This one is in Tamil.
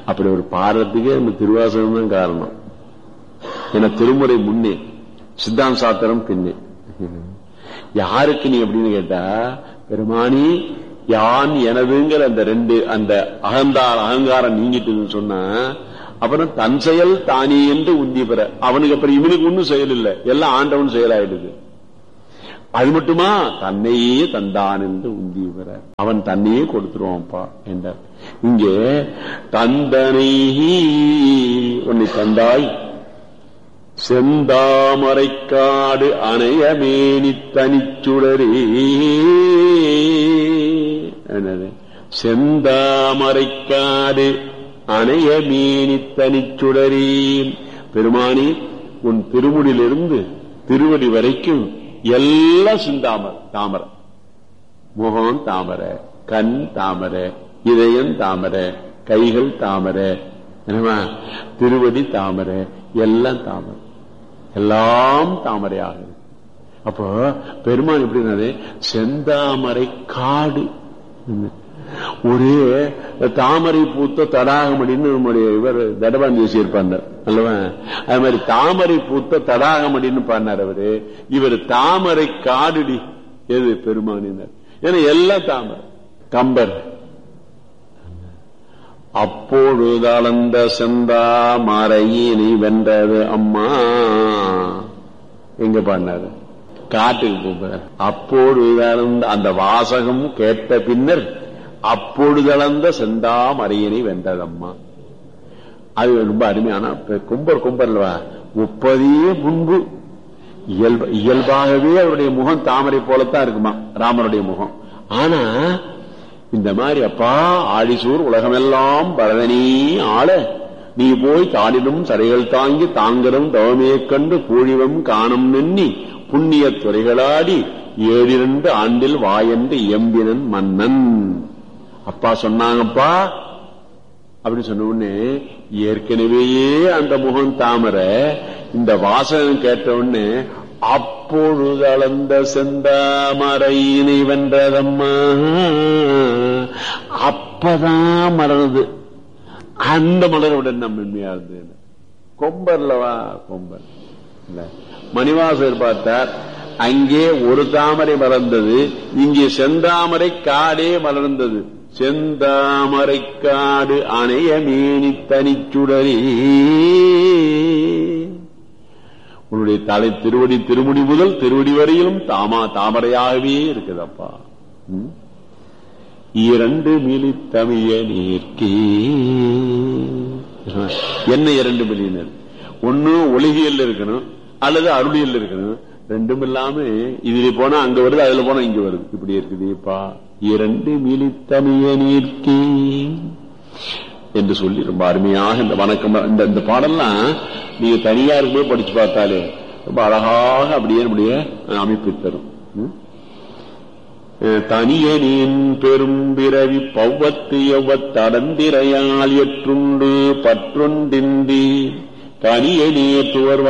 அப்படி ஒரு பாடுறதுக்கே நம்ம திருவாசகம் தான் காரணம் ஏன்னா திருமுறை முன்னே சித்தாந்த சாத்திரம் பின்னே யாருக்கு நீ அப்படின்னு கேட்டா பெருமானி யான் எனதுங்கிற அந்த ரெண்டு அந்த அகந்தார் அகங்காரம் நீங்கிட்டுன்னு சொன்னா அப்புறம் தன் செயல் தானே என்று உந்தி பெற அவனுக்கு அப்புறம் இவனுக்கு ஒன்னும் செயல் இல்லை எல்லாம் ஆண்டவன் செயலாயிடுது அது மட்டுமா தன்னையே தந்தான் என்று உந்தி பெற அவன் தன்னையே கொடுத்துருவான்ப்பா என்றார் இங்கே தந்தனை உன்னை தந்தாய் செந்தாமரைக்காடு அணையமேனி தனிச்சுடரே என்னது செந்தாமரைக்காடு அணையமேனி தனிச்சுடரே பெருமானி உன் திருமுடியிலிருந்து திருவடி வரைக்கும் எல்லாம் சிந்தாமர் தாமரை முகம் தாமரை கண் தாமரை இதயம் தாமரை கைகள் தாமரை என்னமா திருவடி தாமரை எல்லாம் தாமரை எல்லாம் தாமரையாக அப்போ பெருமான் எப்படின்னாரு செந்தாமரை காடு ஒரே தாமரை பூத்த தடாகமடின்னு நம்முடைய இவர் தடபான் பேசியிருப்பார் அல்லவா அது மாதிரி தாமரை பூத்த தடாகமடின்னு பாடினார் அவரு இவர் தாமரை காடுடி எது பெருமானினர் ஏன்னா எல்லாம் தாமரை கம்பர் அப்பொழுது அளந்த செந்தா மறையினை வென்றது அம்மா எங்க பாடினாரு காட்டுக்கு போகிறார் அப்பொழுது அளந்த அந்த வாசகம் கேட்ட பின்னர் அப்பொழுது அளந்த செந்தா மறையினை வென்றது அம்மா அது ரொம்ப அருமையான கும்பர் கும்பர்லவா முப்பதே முன்பு இயல்பு இயல்பாகவே அவருடைய முகம் தாமரை போலத்தான் இருக்குமா ராமருடைய முகம் ஆனா இந்த மாதிரி அப்பா ஆழிசூர் உலகமெல்லாம் பரதனே ஆள நீ போய் தாளிலும் சரைகள் தாங்கி தாங்கரும் தவமே கண்டு பூழிவம் காணும் நெண்ணி புண்ணிய துறைகளாடி ஏழிரண்டு ஆண்டில் வாயென்று எம்பினன் மன்னன் அப்பா சொன்னாங்கப்பா அப்படி சொன்ன உடனே ஏற்கனவேயே அந்த முகம் தாமர இந்த வாசகம் கேட்ட உடனே அப்பொழுது அளந்த செந்தாமரையினை வென்றதம்மா அப்பதான் மலருது அந்த மலருடன் நம்ம உண்மையா இருந்தது கொம்பர்லவா கொம்பர் இல்ல மணிவாசர் பார்த்தார் அங்கே ஒரு தாமரை மலர்ந்தது இங்கே செந்தாமரை காடே மலர்ந்தது செந்தாமரை காடு அணைய மேனி தனிச்சுடரே உன்னுடைய தலை திருவடி திருமுடி முதல் திருவடி வரையிலும் தாமா தாமரையாகவே இருக்குதப்பா இரண்டு மிலி தமிழ நீர்க்கே என்ன இரண்டு மில்லியனர் ஒன்னு ஒளிகியல் இருக்கணும் அல்லது அருளியல் இருக்கணும் ரெண்டும் இல்லாம இதுல போனா அங்க வருது அதுல போனா இங்க வருது இப்படி இருக்குதுப்பா இரண்டு மிலி தமிழ நீர்க்கே என்று சொல்லி ரொம்ப அருமையாக இந்த வணக்கம் இந்த இந்த பாடல்லாம் நீங்க தனியா இருக்கும்போது படிச்சு பார்த்தாலே ரொம்ப அழகாக அப்படியே நம்முடைய அமைப்பு தரும் தனியனின் பெரும் பிறவி பௌவத்து எவ்வத்தடந்திரையால் எற்றுண்டு பற்றொன்றின்றி தனியனே துவர்